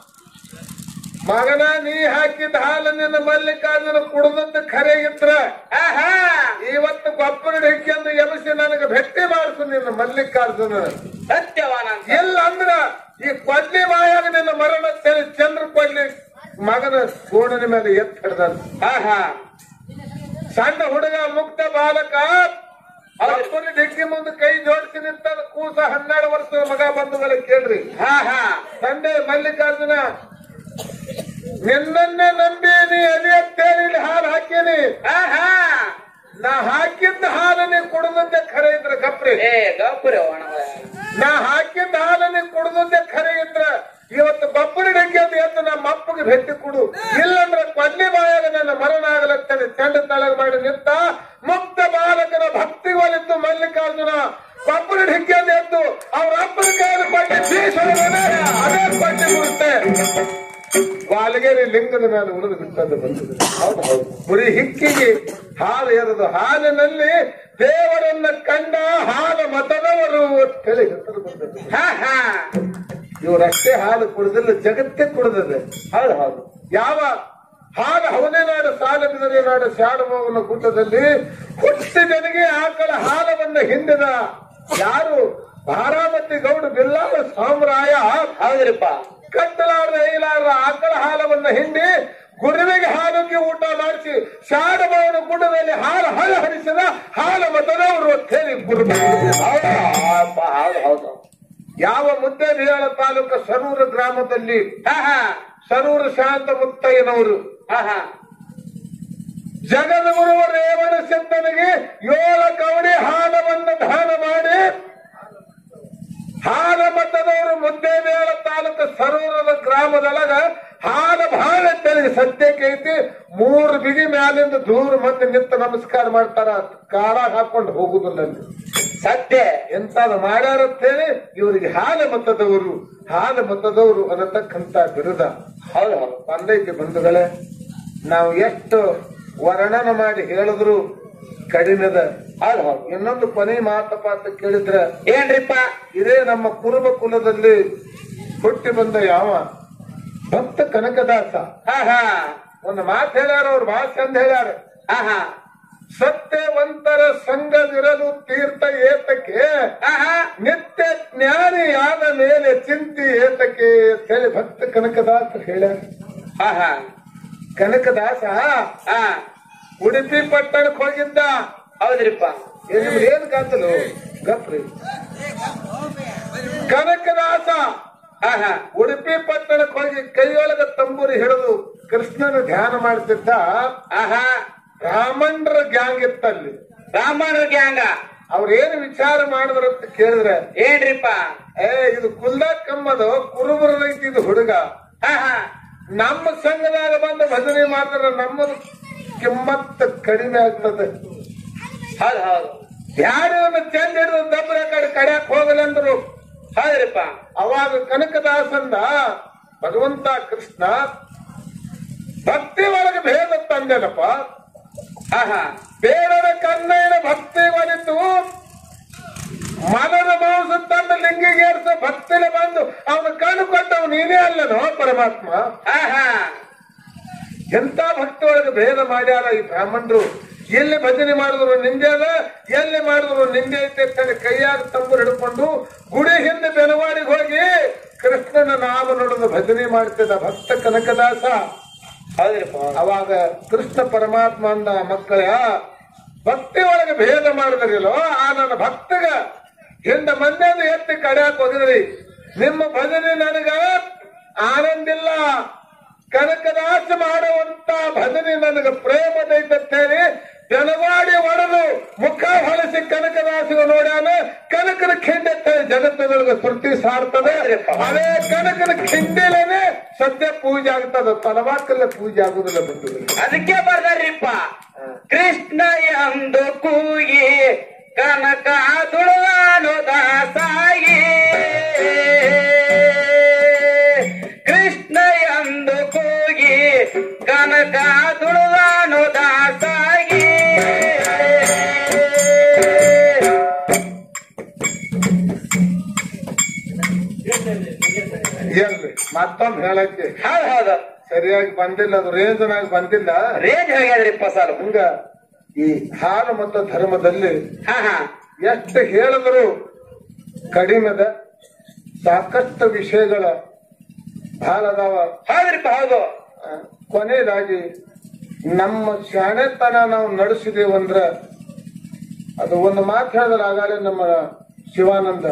S2: ಮಗನ ನೀ ಹಾಕಿದ ಹಾಲು ನಿನ್ನ ಮಲ್ಲಿಕಾರ್ಜುನ ಕುಡ್ದದ್ದು ಖರೆ ಇದ್ರ
S1: ಹಾ ಹಾ
S2: ಇವತ್ತು ಗೊಬ್ಬರ ಡಿಗ್ಗಿಯನ್ನು ಎಬಸಿ ನನಗೆ ಭೇಟಿ ಮಾಡಿಸು ನಿನ್ನ ಮಲ್ಲಿಕಾರ್ಜುನ
S1: ಸತ್ಯವಾನ ಅಂತ
S2: ಇಲ್ಲ ಅಂದ್ರ ಈ ಕೊಡ್ಲಿ ಬಾಯಾಗ ನಿನ್ನ ಮರಣ ತೆಲಿ ಚಂದ್ರ ಕೊಡ್ಲಿ ಮಗನ ಗೋಡನ ಮೇಲೆ ಎತ್ತ ಹಿಡ್ದ
S1: ಹಾ ಹಾ
S2: ಸಣ್ಣ ಹುಡುಗ ಮುಕ್ತ ಬಾಲಕ ಅಪ್ಪನ ಡಿಕ್ಕಿ ಮುಂದೆ ಕೈ ಜೋಡಿಸಿ ನಿಂತಾಗ ಕೂಸ ಹನ್ನೆರಡು ವರ್ಷದ ಮಗ ಬಂಧುಗಳ ಕೇಳ್ರಿ
S1: ಹಾ ಹಾ
S2: ತಂದೆ ಮಲ್ಲಿಕಾರ್ಜುನ ನಿನ್ನನ್ನೇ ನಂಬಿ ನೀ ಅದೇ ಅಂತೇಳಿ ಇಲ್ಲಿ ಹಾಲು ಹಾಕೀನಿ
S1: ಹಾ ಹಾ
S2: ನಾ ಹಾಕಿದ್ದ ಹಾಲು ನೀ ಕುಡಿದಂತೆ ಖರೆ ಇದ್ರ ಗಪ್ರಿ
S1: ಏ ಗಪ್ಪರೆ ಒಣಗ
S2: ನಾ ಹಾಕಿದ್ದ ಹಾಲು ನೀ ಕುಡಿದಂತೆ ಖರೆ ಇದ್ರ ಇವತ್ತು ಬಬ್ಬರಿ ಡಂಗ್ಯದ ಎದ್ದು ನಮ್ಮ ಅಪ್ಪಗೆ ಭೇಟಿ ಕೊಡು ಇಲ್ಲಂದ್ರೆ ಕೊಲ್ಲಿ ಬಾಯಾಗ ನನ್ನ ಮರಣ ಆಗಲತ್ತೇನೆ ಚೆಂಡ ತಳಗ ಮಾಡಿ ನಿಂತ ಮುಕ್ತ ಬಾಲಕನ ಭಕ್ತಿ ಒಲಿದ್ದು ಮಲ್ಲಿಕಾರ್ಜುನ ಬಬ್ಬರಿ ಢಿಕ್ಕಿಯದ ಎದ್ದು ಅವ್ರ ಅಪ್ಪನ ಕೈಯಲ್ಲಿ ಪಟ್ಟಿ ಬೀಸೊಳಗನೆ ಅದೇ ಪಟ್ಟಿ ಮುಡುತ್ತೆ ವಾಲ್ಗೇರಿ ಲಿಂಗದ ಮೇಲೆ ಉಳಿದು ಬಿಟ್ಟದ್ದು ಬಂದಿದೆ ಹೌದು ಹೌದು ಗುರಿ ಹಿಕ್ಕಿಗೆ ಹಾಲು ಎರೆದು ಹಾಲಿನಲ್ಲಿ ದೇವರನ್ನ ಕಂಡ ಹಾಲು ಮತದವರು ಅಂತೇಳಿ ಹೆಸರು ಬಂದದ್ದು
S1: ಹಾ ಹಾ
S2: ಇವರಷ್ಟೇ ಹಾಲು ಕುಡಿದಿಲ್ಲ ಜಗತ್ತೇ ಕುಡಿದಿದೆ ಹೌದು ಹೌದು ಯಾವ ಹಾಲು ಹವನೇ ನಾಡು ಸಾಲ ಬಿದರೆ ನಾಡು ಶಾಡಮೋಗನ ಗುಡ್ಡದಲ್ಲಿ ಹುಟ್ಟಿದನಿಗೆ ಆಕಳ ಹಾಲವನ್ನ ಹಿಂಡಿದ ಯಾರು ಬಾರಾಮತಿ ಗೌಡ ಬಿಲ್ಲಾಳ ಸಾಮ್ರಾಯ
S1: ಹೌದ್ರಿಪ್ಪ
S2: ಕತ್ತಲಾರ್ದ ಏಲಾರ್ದ ಆಕಳ ಹಾಲವನ್ನ ಹಿಂಡಿ ಗುರುವಿಗೆ ಹಾಲುಕ್ಕೆ ಊಟ ಮಾಡಿಸಿ ಶಾಡಮೋಗನ ಗುಡ್ಡದಲ್ಲಿ ಹಾಲು ಹಳ ಹರಿಸಿದ ಹಾಲು ಮತದವರು ಅಂತ ಹೇಳಿ ಗುರು
S1: ಹೌದಪ್ಪ ಹೌದು ಹೌದು
S2: ಯಾವ ಮುದ್ದೇಬಿಹಾಳ ತಾಲೂಕು ಸರೂರು ಗ್ರಾಮದಲ್ಲಿ
S1: ಹಾ ಹಾ
S2: ಸರೂರು ಶಾಂತ ಮುತ್ತಯ್ಯನವರು
S1: ಹಾ ಹಾ
S2: ಜಗದ್ಗುರುವ ರೇವಣ ಸಿದ್ಧನಿಗೆ ಏಳು ಕವಡಿ ಹಾಲವನ್ನು ದಾನ ಮಾಡಿ ಹಾಲ ಮತದವರು ಮುದ್ದೇಬೇಳ ತಾಲೂಕು ಸರೂರದ ಗ್ರಾಮದೊಳಗ ಹಾಲ ಬಹಳ ತೆರಿಗೆ ಸದ್ಯಕ್ಕೆ ಐತಿ ಮೂರು ಬಿಗಿ ಮ್ಯಾಲಿಂದ ದೂರ ಮಂದಿ ನಿಂತು ನಮಸ್ಕಾರ ಮಾಡ್ತಾರ ಕಾರಾಗ ಹಾಕೊಂಡು ಹೋಗುದಿಲ್ಲ ಅಲ್ಲಿ.
S1: ಸತ್ಯ
S2: ಎಂತಾದ ಮಾಡ್ಯಾರಂತೇಳಿ ಇವರಿಗೆ ಹಾಲ ಮತದವರು ಹಾಲ ಮತದವರು ಅನ್ನತಕ್ಕಂತ ಬಿರುದ
S1: ಹೌದು ಹೌದು
S2: ಬಂದೈತಿ ಬಂಧುಗಳೇ ನಾವು ಎಷ್ಟು ವರ್ಣನ ಮಾಡಿ ಹೇಳಿದ್ರು ಕಡಿಮೆದ
S1: ಹೌದು ಹೌದು
S2: ಇನ್ನೊಂದು ಕೊನೆ ಮಾತಪ್ಪ ಅಂತ ಕೇಳಿದ್ರ
S1: ಏನ್ರಿಪ್ಪ
S2: ಇದೇ ನಮ್ಮ ಕುರುಬ ಕುಲದಲ್ಲಿ ಹುಟ್ಟಿ ಬಂದ ಯಾವ ಭಕ್ತ ಕನಕದಾಸ
S1: ಹಾ ಹಾ
S2: ಒಂದು ಮಾತು ಹೇಳ್ಯಾರ ಅವ್ರು ಬಹಳ ಚಂದ ಹೇಳ್ಯಾರ
S1: ಹಾ ಹಾ
S2: ಸತ್ಯವಂತರ ಸಂಘವಿರಲು ತೀರ್ಥ ಏತಕ್ಕೆ
S1: ಹಾ ಹಾ
S2: ನಿತ್ಯ ಜ್ಞಾನಿಯಾದ ಮೇಲೆ ಚಿಂತಿ ಏತಕ್ಕೆ ಅಂತ ಹೇಳಿ ಭಕ್ತ ಕನಕದಾಸ ಹೇಳ್ಯಾರ
S1: ಹಾ ಹಾ
S2: ಕನಕದಾಸ
S1: ಹಾ
S2: ಉಡುಪಿ ಪಟ್ಟಣಕ್ಕೆ ಹೋಗಿದ್ದ
S1: ಹೌದ್ರಿಪ್ಪ
S2: ಏ, ನಿಮ್ಗೆ ಏನ್ ಕಾತಲು ಗಪ್ರಿ ಕನಕದಾಸ
S1: ಹಾ ಹಾ
S2: ಉಡುಪಿ ಪಟ್ಟಣಕ್ಕೆ ಹೋಗಿ ಕೈಯೊಳಗ ತಂಬೂರಿ ಹಿಡಿದು ಕೃಷ್ಣನ ಧ್ಯಾನ ಮಾಡ್ತಿದ್ದ
S1: ಹಾ ಹಾ
S2: ರಾಮಂಡ್ರ ಗ್ಯಾಂಗ್ ಇತ್ತಲ್ಲಿ
S1: ರಾಮಣ್ರ ಗ್ಯಾಂಗ
S2: ಅವ್ರೇನು ವಿಚಾರ ಮಾಡಿದ್ರು ಅಂತ ಕೇಳಿದ್ರೆ
S1: ಏನ್ರಿಪ್ಪ
S2: ಏ ಇದು ಕುಲ್ದ ಕಮ್ಮದು ಕುರುಬರ ರೈತ ಇದು ಹುಡುಗ
S1: ಹಾ ಹಾ
S2: ನಮ್ಮ ಸಂಘದಾಗ ಬಂದು ಭಜನೆ ಮಾಡಿದ್ರೆ ನಮ್ಮದು ಕಿಮ್ಮತ್ ಕಡಿಮೆ ಆಗ್ತದೆ
S1: ಹೌದು ಹೌದು
S2: ಯಾರು ಚೆಂದ ಹಿಡಿದು ದಬ್ಬರ ಕಡೆ ಕಡ್ಯಾಕ್ ಹೋಗಲೆಂದ್ರು
S1: ಹೌದ್ರಿಪ್ಪ
S2: ಅವಾಗ ಕನಕದಾಸಂದ ಭಗವಂತ ಕೃಷ್ಣ ಭಕ್ತಿ ಒಳಗೆ ಭೇದ ತಂದೆನಪ್ಪ
S1: ಹಾ ಹಾ
S2: ಬೇಡರ ಕನ್ನಯ್ಯನ ಭಕ್ತಿ ಒಲಿತು ಮನದ ಮಾಂಸ ತಂದು ಲಿಂಗಿಗೇರಿಸ ಭಕ್ತಿಲೆ ಬಂದು ಅವನು ಕಣ್ಣು ಕೊಟ್ಟವು ನೀನೇ ಅಲ್ಲನೋ ಪರಮಾತ್ಮ
S1: ಹಾ ಹಾ
S2: ಎಂತ ಭಕ್ತಿ ಒಳಗೆ ಭೇದ ಮಾಡ್ಯಾರ ಈ ಬ್ರಾಹ್ಮಣರು ಎಲ್ಲಿ ಭಜನೆ ಮಾಡಿದ್ರು ನಿಂದೆ ಅದ ಎಲ್ಲಿ ಮಾಡಿದ್ರು ನಿಂದೆ ಐತೆ ಅಂತ ಹೇಳಿ ಕೈಯಾಗ ತಂಬು ಹಿಡ್ಕೊಂಡು ಗುಡಿ ಹಿಂದೆ ಬೆನವಾಡಿಗೆ ಹೋಗಿ ಕೃಷ್ಣನ ನಾಮ ನುಡಿದು ಭಜನೆ ಮಾಡ್ತಿದ್ದ ಭಕ್ತ ಕನಕದಾಸ
S1: ಹೌದ್ರಿಪ್ಪ
S2: ಅವಾಗ ಕೃಷ್ಣ ಪರಮಾತ್ಮ ಅಂದ ಮಕ್ಕಳ ಭಕ್ತಿ ಒಳಗೆ ಭೇದ ಮಾಡಿದ್ರಿಲ್ಲೋ ಆ ನನ್ನ ಭಕ್ತಗ ಹಿಂದ ಮಂದಿಯನ್ನು ಎತ್ತಿ ಕಡ್ಯಾಕ್ ಹೋಗಿದ್ರಿ ನಿಮ್ಮ ಭಜನೆ ನನಗ ಆನಂದಿಲ್ಲ ಕನಕದಾಸ ಮಾಡುವಂತ ಭಜನೆ ನನಗ ಪ್ರೇಮದೈತೇಳಿ ಬೆಳವಾಡಿ ಒಡೆದು ಮುಖ ಹೊಲಸಿ ಕನಕದಾಸಿಗ ನೋಡ್ಯಾನ ಕನಕನ ಖಿಂಡೆ ಜಗತ್ತಿನೊಳಗೆ ಸುರ್ತಿ ಸಾರ್ತದೆ ಅದೇ ಕನಕನ ಖಿಂಡಿಲೇನೆ ಸದ್ಯ ಪೂಜೆ ಆಗ್ತದ ತಲವಾಕಲ್ಲೇ ಪೂಜೆ ಆಗುದಿಲ್ಲ ಬಂಧುಗಳು
S1: ಅದಕ್ಕೆ ಬರ್ದಾರಿಪ್ಪ ಕೃಷ್ಣ ಎಂದು ಕೂಗಿ ಕನಕ ದುಳವಾನು ದಾಸಾಗಿ ಕೃಷ್ಣ ಎಂದು ಕೂಗಿ ಕನಕ ದುಳವಾನು ದಾಸಾಗಿ
S2: ಎಲ್ರಿ ಮತ್ತೊಂದು ಹೇಳಕ್ಕೆ
S1: ಹೌದು ಹೌದು
S2: ಸರಿಯಾಗಿ ಬಂದಿಲ್ಲ ಅದು ರೇಂಜನಾಗಿ ಬಂದಿಲ್ಲ
S1: ರೇಂಜ್ ಹೋಗ್ಯದ್ರಿಪ್ಪ ಸರ್
S2: ಹಂಗ ಈ ಹಾಲು ಮತ್ತು ಧರ್ಮದಲ್ಲಿ
S1: ಹಾ ಹಾ
S2: ಎಷ್ಟು ಹೇಳಿದ್ರು ಕಡಿಮೆದ ಸಾಕಷ್ಟು ವಿಷಯಗಳ ಬಹಳ ಅದಾವ
S1: ಹೌದ್ರಿಪ್ಪ ಹೌದು
S2: ಆ, ಕೊನೆಯದಾಗಿ ನಮ್ಮ ಶಾಣೆತನ ನಾವು ನಡೆಸಿದೇವಂದ್ರ ಅದು ಒಂದು ಮಾತು ಹೇಳಿದ್ರೆ ಆಗಾಳೆ ನಮ್ಮ ಶಿವಾನಂದ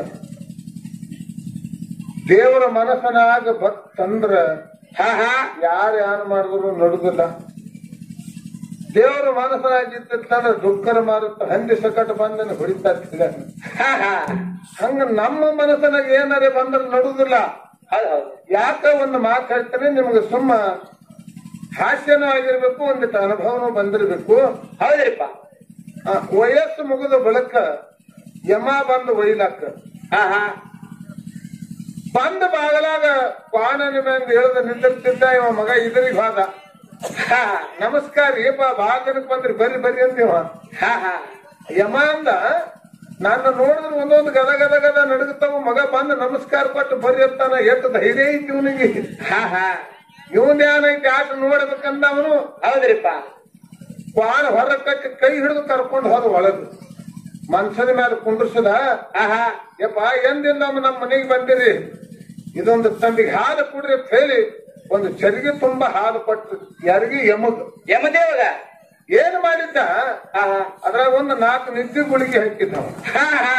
S2: ದೇವರ ಮನಸ್ಸನಾಗ ಭಕ್ತಂದ್ರ
S1: ಹಾ ಹಾ
S2: ಯಾರು ಯಾರು ಮಾಡಿದ್ರು ನಡುದಿಲ್ಲ ದೇವರ ಮನಸ್ಸನಾಗಿತ್ತಂದ್ರೆ ದುಃಖರ ಮಾರುತ್ತ ಹಂದಿ ಸಕಟ ಬಂದನ ಹೊಡಿತಾ ಇರ್ತಿಲ್ಲ
S1: ಹಾ ಹಾ
S2: ಹಂಗ ನಮ್ಮ ಮನಸ್ಸನಾಗ ಏನಾರೇ ಬಂದ್ರೆ ನಡುದಿಲ್ಲ
S1: ಹೌದು ಹೌದು
S2: ಯಾಕ ಒಂದು ಮಾತು ಹೇಳ್ತೇನೆ ನಿಮ್ಗೆ ಸುಮ್ಮ ಹಾಸ್ಯನೂ ಆಗಿರ್ಬೇಕು ಒಂದಿಟ್ಟು ಅನುಭವನೂ ಬಂದಿರ್ಬೇಕು
S1: ಹೌದ್ರಿಪ್ಪ
S2: ಆ, ವಯಸ್ಸು ಮುಗಿದ ಬಳಿಕ ಯಮ ಬಂದು ಒಯ್ಲಾಕ
S1: ಹಾ ಹಾ
S2: ಬಂದ ಬಾಗಲಾಗ ಕ್ವಾಣನ ಮ್ಯಾಂಗ ಹೇಳ್ದ ನಿಂತಿರ್ತಿದ್ದ ಇವ ಮಗ ಇದ್ರಿಗೆ ಹೋದ
S1: ಹಾ
S2: ನಮಸ್ಕಾರ ಏಪ ಬಾಳ ಜನಕ್ ಬಂದ್ರಿ ಬರ್ರಿ ಬರ್ರಿ ಅಂದಿವ
S1: ಹಾ ಹಾ
S2: ಯಮ ಅಂದ ನನ್ನ ನೋಡಿದ್ರೆ ಒಂದೊಂದು ಗದ ಗದ ಗದ ನಡುಗುತ್ತಾವ ಮಗ ಬಂದು ನಮಸ್ಕಾರ ಕೊಟ್ಟು ಬರ್ರಿ ಅಂತಾನ ಎಷ್ಟು ಧೈರ್ಯ ಐತಿ ಇವನಿಗೆ
S1: ಹಾ ಹಾ
S2: ಇವನ್ ಏನೈತಿ ಆಟ ನೋಡ್ಬೇಕಂದ ಅವನು
S1: ಹೌದ್ರಿಪ್ಪ
S2: ಕ್ವಾಣ ಹೊರ ಕಟ್ಟಿ ಕೈ ಹಿಡಿದು ಕರ್ಕೊಂಡು ಹೋದ ಒಳಗೆ ಮನ್ಸದ ಮೇಲೆ ಕುಂಡ್ರಸದ
S1: ಹಾ ಹಾ
S2: ಯಪ್ಪ ಎಂದಿಲ್ಲ ನಮ್ಮ ಮನೆಗೆ ಬಂದಿರಿ ಇದೊಂದು ತಂದಿಗೆ ಹಾಲು ಕುಡ್ರಿ ಅಂತ ಹೇಳಿ ಒಂದು ಚರಿಗೆ ತುಂಬಾ ಹಾಲು ಕೊಟ್ಟು ಯಾರಿಗೆ ಯಮಗ್
S1: ಯಮದೇವಗ
S2: ಏನ್ ಮಾಡಿದ್ದ
S1: ಹಾ ಹಾ
S2: ಅದ್ರಾಗ ಒಂದು ನಾಲ್ಕು ನಿದ್ದೆ ಗುಳಿಗೆ ಹಾಕಿದ್ದ ಅವ.
S1: ಹಾ ಹಾ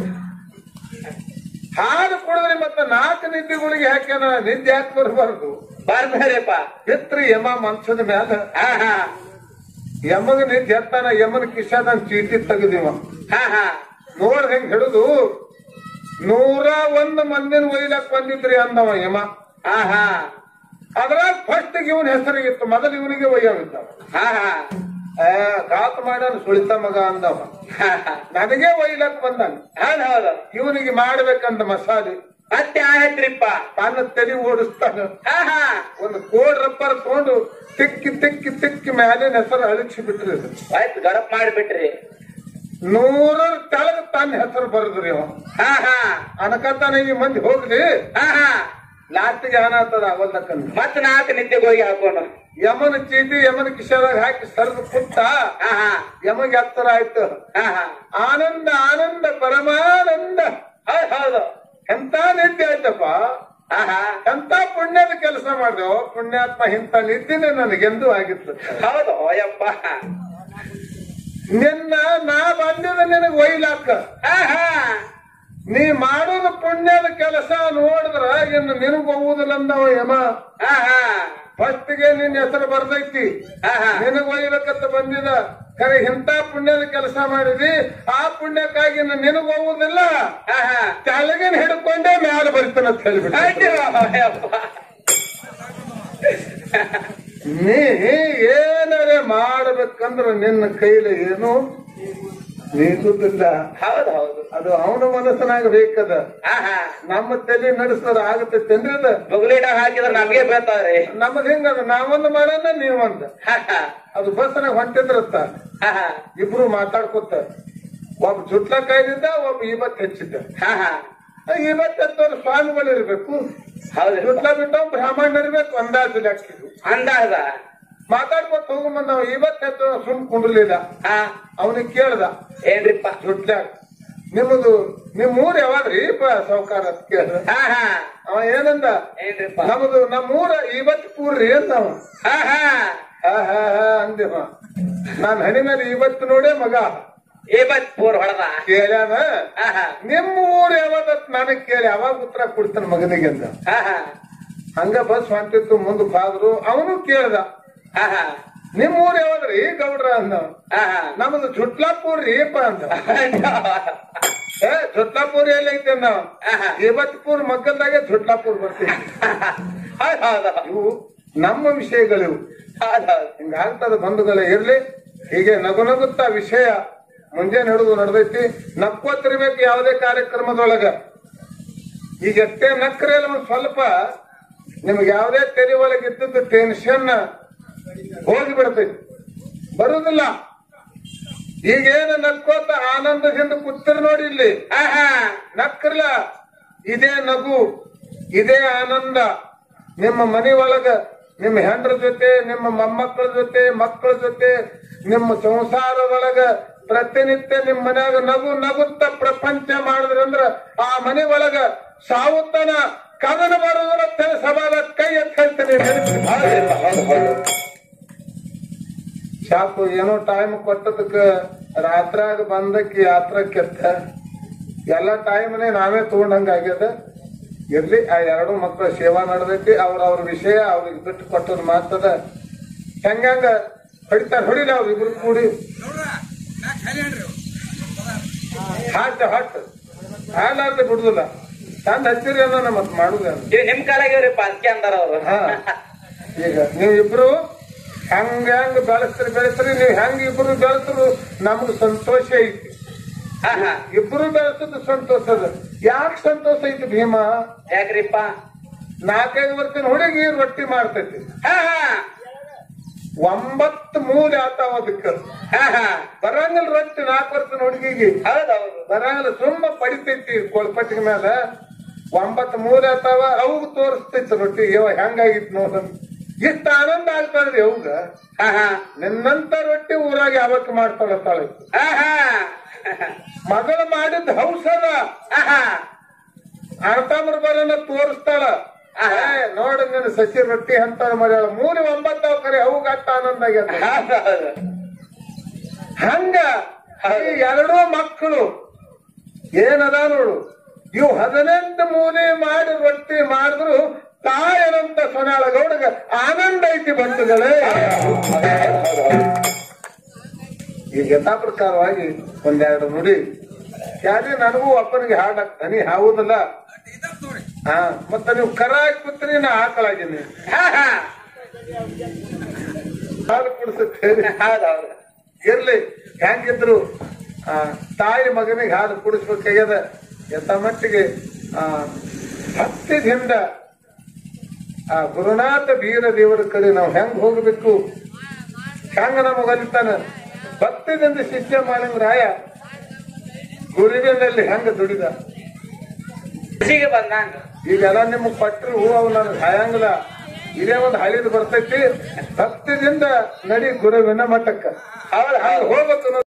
S2: ಹಾಲು ಕುಡಿದ್ರಿ ಮತ್ತೆ ನಾಲ್ಕು ನಿದ್ದೆ ಗುಳಿಗೆ ಹಾಕ್ಯಾನ ನಿದ್ದೆ ಯಾಕೆ ಬರಬಾರ್ದು
S1: ಬರ್ಬೇಡ್ರಿಪ್ಪ
S2: ಬಿತ್ರಿ ಯಮ ಮನ್ಸದ ಮ್ಯಾಲ
S1: ಹಾ ಹಾ
S2: ಯಮಗ ನಿದ್ದೆ ಎತ್ತಾನ ಯಮನ ಕಿಶಾದನ್ ಚೀಟಿ ತೆಗದಿವ
S1: ಹಾ ಹಾ
S2: ನೋಡ್ ಹೆಂಗ್ ಹಿಡಿದು ನೂರ ಒಂದು ಮಂದಿನ ಒಯ್ಲಕ್ ಬಂದಿದ್ರಿ ಅಂದವ ಯಮ
S1: ಹಾ ಹಾ
S2: ಅದ್ರಾಗ ಫಸ್ಟ್ ಇವನ್ ಹೆಸರಿಗಿತ್ತು ಮೊದಲು ಇವನಿಗೆ ಒಯ್ಯವಿದ್ದವ
S1: ಹಾ ಹಾ
S2: ಆ ಕಾತ್ ಮಾಡ್ಯಾನ ಸುಳಿತ ಮಗ ಅಂದವ
S1: ಹಾ ಹಾ
S2: ನನಗೆ ಒಯ್ಲಕ್ ಬಂದಾನ
S1: ಹೌದು ಹೌದು
S2: ಇವನಿಗೆ ಮಾಡ್ಬೇಕಂದ ಮಸಾಲೆ
S1: ಮತ್ತೆ ಆಯ್ತ್ರಿಪ್ಪ
S2: ತನ್ನ ತಲೆ ಓಡಿಸ್ತಾನ
S1: ಹಾ ಹಾ
S2: ಒಂದು ಕೋಡ್ ರಬ್ಬರ್ ತಗೊಂಡು ತಿಕ್ಕಿ ತಿಕ್ಕಿ ತಿಕ್ಕಿ ಮ್ಯಾಲಿನ ಹೆಸರು ಅಳಿಸಿ ಬಿಟ್ರಿ ಅದು.
S1: ಆಯ್ತು ಗಡಪ್ ಮಾಡಿಬಿಟ್ರಿ
S2: ನೂರರ ಕೆಳಗ ತನ್ನ ಹೆಸರು ಬರದ್ರಿ ಅವ
S1: ಹಾ ಹಾ
S2: ಅನಕತ್ತಾನ ಈ ಮಂದಿ ಹೋಗ್ಲಿ
S1: ಹಾ ಹಾ
S2: ಲಾಸ್ಟಿಗೆ ಏನಾಗ್ತದ ಅವಲ್ಲಕ್ಕಂದ
S1: ಮತ್ ನಾಲ್ಕು ನಿದ್ದೆಗೆ ಹೋಗಿ ಹಾಕೋಣ
S2: ಯಮನ ಚೀಟಿ ಯಮನ ಕಿಶದಾಗ ಹಾಕಿ ಸರಿದು ಪುಟ್ಟ
S1: ಹಾ ಹಾ
S2: ಯಮಗೆ ಎತ್ತರ ಆಯ್ತು
S1: ಹಾ ಹಾ
S2: ಆನಂದ ಆನಂದ ಪರಮಾನಂದ
S1: ಹೌದು ಹೌದು
S2: ಎಂತ ನಿದ್ದೆ ಆಯ್ತಪ್ಪ
S1: ಹಾ ಹಾ
S2: ಎಂತ ಪುಣ್ಯದ ಕೆಲಸ ಮಾಡ್ದೆವು ಪುಣ್ಯಾತ್ಮ ಇಂತ ನಿದ್ದೆನೆ ನನಗೆಂದೂ ಆಗಿತ್ತು
S1: ಹೌದು ಯಪ್ಪ
S2: ನಿನ್ನ ನಾ ಬಂದಿದ ನಿನಗ್ ಒಯ್ಲಾಕ
S1: ಹಾ ಹಾ
S2: ನೀ ಮಾಡೋದು ಪುಣ್ಯದ ಕೆಲಸ ನೋಡಿದ್ರ ಇನ್ನು ನಿನಗ್ ಹೋಗುದಿಲ್ಲ ಅಂದವ ಯಮ
S1: ಹಾ ಹಾ
S2: ಫಸ್ಟ್ಗೆ ನಿನ್ನ ಹೆಸರು ಬರ್ದೈತಿ
S1: ಹಾ ಹಾ
S2: ನಿನಗ್ ಒಯ್ಬೇಕಂತ ಬಂದಿದ ಖರೆ ಇಂತ ಪುಣ್ಯದ ಕೆಲಸ ಮಾಡಿದಿ ಆ ಪುಣ್ಯಕ್ಕಾಗಿ ಇನ್ನು ನಿನಗ್ ಹೋಗುದಿಲ್ಲ
S1: ಹಾ ಹಾ
S2: ಕೆಳಗಿನ ಹಿಡ್ಕೊಂಡೇ ಮ್ಯಾಲ ಬರ್ತಾನಂತ ಹೇಳ್ಬಿಟ್ಟು
S1: ಆಯ್ತು ಯಪ್ಪ
S2: ನೀ ಏನಾರೆ ಮಾಡಬೇಕಂದ್ರ ನಿನ್ನ ಕೈಲಿ ಏನು ನೀಗುದಿಲ್ಲ
S1: ಹೌದು ಹೌದು
S2: ಅದು ಅವನ ಮನಸ್ಸನಾಗ ಬೇಕದ
S1: ಹಾ ಹಾ
S2: ನಮ್ಮ ತಲೆ ನಡೆಸಿದ್ರ ಆಗತ್ತೇನ್ರಿ ಅದ
S1: ಬುಗ್ಲೀಟ ಹಾಕಿದ್ರೆ ನಮ್ಗೆ ಬೀಳ್ತಾವ್ರಿ
S2: ನಮಗ್ ಹೆಂಗದ ನಾವೊಂದು ಮಾಡೋಣ ನೀವೊಂದು
S1: ಹಾ ಹಾ
S2: ಅದು ಬಸ್ನಾಗ ಹೊಂಟಿದ್ರತ್ತ
S1: ಹಾ ಹಾ
S2: ಇಬ್ರು ಮಾತಾಡ್ಕೊತ ಒಬ್ಬ ಜುಟ್ಲ ಕಾಯ್ದಿದ್ದ ಒಬ್ಬ ಇವತ್ ಹೆಚ್ಚಿದ್ದ
S1: ಹಾ ಹಾ
S2: ಇವತ್ ಹತ್ತವ್ರು ಸ್ವಾಮಿಗಳು ಇರ್ಬೇಕು
S1: ಹೌದು
S2: ಜುಟ್ಲ ಬಿಟ್ಟ ಬ್ರಾಹ್ಮಣ ಇರ್ಬೇಕು ಅಂದಾಜು ಲೆಕ್ಕಿದ್ರು
S1: ಅಂದಾಜ
S2: ಮಾತಾಡ್ಕೊತ ಹೋಗುಂಬ ನಾವು ಇವತ್ ಹತ್ತು ಸುಮ್ ಕುಂಡ್ಲಿಲ್ಲ
S1: ಹಾ
S2: ಅವನಿಗೆ ಕೇಳ್ದ
S1: ಏನ್ರಿಪ್ಪ
S2: ಜುಟ್ಲ್ಯಾಗ ನಿಮ್ಮದು ನಿಮ್ ಊರ್ ಯಾವಾಗ್ರಿ ಸಾವುಕಾರ ಅಂತ ಕೇಳ್ದ
S1: ಹಾ ಹಾ
S2: ಅವ ಏನಂದ
S1: ಏನ್ರಿಪ್ಪ
S2: ನಮ್ದು ನಮ್ಮೂರ ಇವತ್ ಪೂರ್ರಿ ಅಂದ ಅವ
S1: ಹಾ ಹಾ
S2: ಹಾ ಹಾ ಹಾ ಅಂದಿವ ನಾನ್ ಹಣಿ ಮೇಲೆ ಇವತ್ತು ನೋಡೇ ಮಗ
S1: ಇವತ್ ಪೂರ್ ಹೊಡೆದ
S2: ಕೇಳ್ಯಾನ
S1: ಹಾ ಹಾ
S2: ನಿಮ್ಮ ಊರ್ ಯಾವ್ದತ್ ನನಗ್ ಕೇಳಿ ಅವಾಗ ಉತ್ತರ ಕೊಡ್ತಾನ ಮಗನಿಗೆ ಅಂದ
S1: ಹಾ ಹಾ
S2: ಹಂಗ ಬಸ್ ಹೊಂಟಿತ್ತು ಮುಂದಕ್ಕೆ ಹೋದ್ರು ಅವನು ಕೇಳ್ದ
S1: ಹಾ ಹಾ
S2: ನಿಮ್ ಊರ್ ಯಾವ್ದ್ರಿ ಗೌಡ್ರ ಅಂದ
S1: ಹಾ ಹಾ
S2: ನಮ್ದು ಜುಟ್ಲಾಪುರ್ ರೀಪ ಅಂದ ಏ ಜುಟ್ಲಾಪುರ್ ಎಲ್ಲೈತೆ ಅಂದ
S1: ಹಾ, ಹಾ.
S2: ಇವತ್ಪುರ್ ಮಗ್ಗಲ್ದಾಗೆ ಜುಟ್ಲಾಪುರ್ ಬರ್ತೀವಿ
S1: ಹೌದು ಹೌದು
S2: ಇವು ನಮ್ಮ ವಿಷಯಗಳಿವು
S1: ಹೌದು ಹೌದು
S2: ಹಿಂಗಾಗ್ತದ ಬಂಧುಗಳೇ ಇರ್ಲಿ ಹೀಗೆ ನಗು ನಗುತ್ತಾ ವಿಷಯ ಮುಂಜಾನೆ ಹಿಡಿದು ನಡೆದೈತಿ ನಕ್ಕೋತಿರ್ಬೇಕು ಯಾವುದೇ ಕಾರ್ಯಕ್ರಮದೊಳಗ ಈಗ ಎಷ್ಟೇ ನಕ್ರೆ ಅಲ್ಲ ಒಂದ್ ಸ್ವಲ್ಪ ನಿಮ್ಗೆ ಯಾವುದೇ ತೆರೆ ಒಳಗೆ ಇದ್ದದ್ದು ಟೆನ್ಷನ್ ಹೋಗಿ ಬಿಡ್ತೈತಿ ಬರುದಿಲ್ಲ ಈಗೇನು ನಕ್ಕೋತ ಆನಂದದಿಂದ ಕೂತಿರ್ ನೋಡಿ ಇಲ್ಲಿ
S1: ಹಾ ಹಾ
S2: ನಕ್ರಲ್ಲ ಇದೇ ನಗು ಇದೇ ಆನಂದ ನಿಮ್ಮ ಮನೆ ಒಳಗ ನಿಮ್ಮ ಹೆಂಡ್ರ ಜೊತೆ ನಿಮ್ಮ ಮೊಮ್ಮಕ್ಕಳ ಜೊತೆ ಮಕ್ಕಳ ಜೊತೆ ನಿಮ್ಮ ಸಂಸಾರದೊಳಗ ಪ್ರತಿನಿತ್ಯ ನಿಮ್ಮ ಮನ್ಯಾಗ ನಗು ನಗುತ್ತ ಪ್ರಪಂಚ ಮಾಡಿದ್ರಂದ್ರ ಆ ಮನೆ ಒಳಗ ಸಾವುತನ ಕದನ ಬರೋದ್ರ ಸಭಾದ ಕೈ ಎತ್ತ ಹೇಳ್ತೇನೆ ನೆನಪಿಸಿ.
S1: ಹೌದು ಹೌದು ಹೌದು
S2: ಸಾಕು ಏನೋ ಟೈಮ್ ಕೊಟ್ಟದಕ್ಕ ರಾತ್ರಾಗ ಬಂದಕ್ಕೆ ಯಾತ್ರಕ್ಕೆತ್ತ ಎಲ್ಲ ಟೈಮ್ನೇ ನಾವೇ ತಗೊಂಡಂಗ ಆಗ್ಯದ ಇರ್ಲಿ ಆ ಎರಡು ಮಕ್ಕಳ ಸೇವಾ ನಡೆದೈತಿ ಅವ್ರ ಅವ್ರ ವಿಷಯ ಅವ್ರಿಗೆ ಬಿಟ್ಟು ಕೊಟ್ಟದ್ ಮಾತದ ಹೆಂಗಂಗ ಹೊಡಿತಾರ ಹೊಡಿಲ್ಲ ಅವ್ರ ಇಬ್ರು ಕೂಡಿ ಹಾಟ್ ಹಾಟ್ ಹಾಲಾರ್ದೆ ಬಿಡುದಿಲ್ಲ ತಂದ ಹಚ್ಚಿರಿ ಅನ್ನೋ ಮತ್ ಮಾಡುದ
S1: ಇವ್ ನಿಮ್ ಕಾಲಾಗ ಇವ್ರಿ ಪಾಲ್ಕಿ ಅಂದಾರ ಅವ್ರು
S2: ಹಾ ಈಗ ನೀವ್ ಇಬ್ರು ಹೆಂಗ ಹೆಂಗ್ ಬೆಳೆಸ್ತೀರಿ ಬೆಳೆಸ್ತೀರಿ ನೀವ್ ಹೆಂಗ್ ಇಬ್ರು ಬೆಳೆಸ್ರು ನಮ್ಗ್ ಸಂತೋಷ ಐತಿ
S1: ಹಾ ಹಾ
S2: ಇಬ್ರು ಬೆಳೆಸೋದು ಸಂತೋಷದ ಯಾಕೆ ಸಂತೋಷ ಐತಿ ಭೀಮ
S1: ಯಾಕ್ರಿಪ್ಪ
S2: ನಾಲ್ಕೈದು ವರ್ಷದ ಹುಡುಗಿ ರೊಟ್ಟಿ ಮಾಡ್ತೈತಿ
S1: ಹಾ ಹಾ
S2: ಒಂಬತ್ತು ಮೂಲೆ ಆತಾವ ಅದಕ್ಕ
S1: ಹಾ ಹಾ
S2: ಬರಂಗಲ್ ರೊಟ್ಟಿ ನಾಲ್ಕು ವರ್ಷದ ಹುಡುಗಿಗೆ
S1: ಹೌದೌದು
S2: ಬರಂಗಲ್ ಸುಮ್ಮ ಪಡಿತೈತಿ ಕೊಳ್ಪಟ್ಟಿಗೆ ಮೇಲೆ ಒಂಬತ್ತು ಮೂಲೆ ಆತಾವ ಅವಾಗ ತೋರಿಸ್ತೈತಿ ರೊಟ್ಟಿ ಇವ ಹೆಂಗಾಗಿತ್ತು ನೋಡನ್ ಇಷ್ಟ ಆನಂದ ಆಗ್ತಾಳ್ರಿ ಅವಾಗ
S1: ಹಾ ಹಾ
S2: ನಿನ್ನಂತ ರೊಟ್ಟಿ ಊರಾಗ ಯಾವಕ್ಕೆ ಮಾಡ್ತಾಳತ್ತಾಳೆ
S1: ಹಾ ಹಾ
S2: ಮಗಳು ಮಾಡಿದ ಹೌಸದ
S1: ಹಾ ಹಾ
S2: ಅರ್ಥಮ್ರ ಬರನ ತೋರಿಸ್ತಾಳ
S1: ಆಹಾ.
S2: ಏ, ನೋಡು ನಿನ್ನ ಸಸಿ ರೊಟ್ಟಿ ಅಂತ ಮಾಡ್ಯಾಳ ಮೂರು ಒಂಬತ್ತು ಕರೆ ಅವಾಗ ಅಟ್ಟ ಆನಂದ ಆಗ್ಯದ
S1: ಹೌದೌದು
S2: ಹಂಗ ಈ ಎರಡೂ ಮಕ್ಕಳು ಏನದ ನೋಡು ಇವು ಹದಿನೆಂಟು ಮೂಲೆ ಮಾಡಿ ರೊಟ್ಟಿ ಮಾಡಿದ್ರು ತಾಯನಂತ ಸೊನಾಳ ಗೌಡಗ ಆನಂದ ಐತಿ ಬಂಧುಗಳೇ ಈಗ ಯಥಾ ಪ್ರಕಾರವಾಗಿ ಒಂದೆರಡು ನುಡಿ ಯಾರೇ ನನಗೂ ಒಬ್ಬನಿಗೆ ಹಾಡಕ್ ದನಿ ಹಾವುದಲ್ಲ ಹಾ ಮತ್ತ ನೀವು ಕರ ಹಾಕ್ಬಿಟ್ರಿ ನಾ ಆಕಳಾಗಿನಿ
S1: ಹಾ ಹಾ
S2: ಹಾಲು ಕುಡಿಸುತ್ತೇನೆ
S1: ಹೌದೌದು
S2: ಇರ್ಲಿ ಹೆಂಗಿದ್ರು ಆ, ತಾಯಿ ಮಗನಿಗೆ ಹಾಲು ಕುಡಿಸ್ಬೇಕಾಗ್ಯದ ಎಂತ ಮಟ್ಟಿಗೆ ಆ ಭಕ್ತಿದಿಂದ ಆ ಗುರುನಾಥ ವೀರ ದೇವರ ಕಡೆ ನಾವು ಹೆಂಗ್ ಹೋಗ್ಬೇಕು ಹೆಂಗ ನಮಗ ಅಲಿತಾನ ಭಕ್ತಿದಿಂದ ಶಿಷ್ಯ ಮಾಡಿಂಗ್ ರಾಯ ಗುರುವಿನಲ್ಲಿ ಹೆಂಗ ದುಡಿದ
S1: ಖುಷಿಗೆ ಬಂದಂಗ
S2: ಈಗೆಲ್ಲ ನಿಮ್ಗೆ ಪಟ್ರು ಹೂ ಅವು ನನಗೆ ಹಾಯಂಗಿಲ್ಲ ಇದೇ ಒಂದು ಹಳಿದು ಬರ್ತೈತಿ ಭಕ್ತಿದಿಂದ ನಡಿ ಗುರುವಿನ ಮಠಕ್ಕ
S1: ಹೌದು
S2: ಹಂಗ
S1: ಹೌದು
S2: ಹೋಗ್ಬೇಕು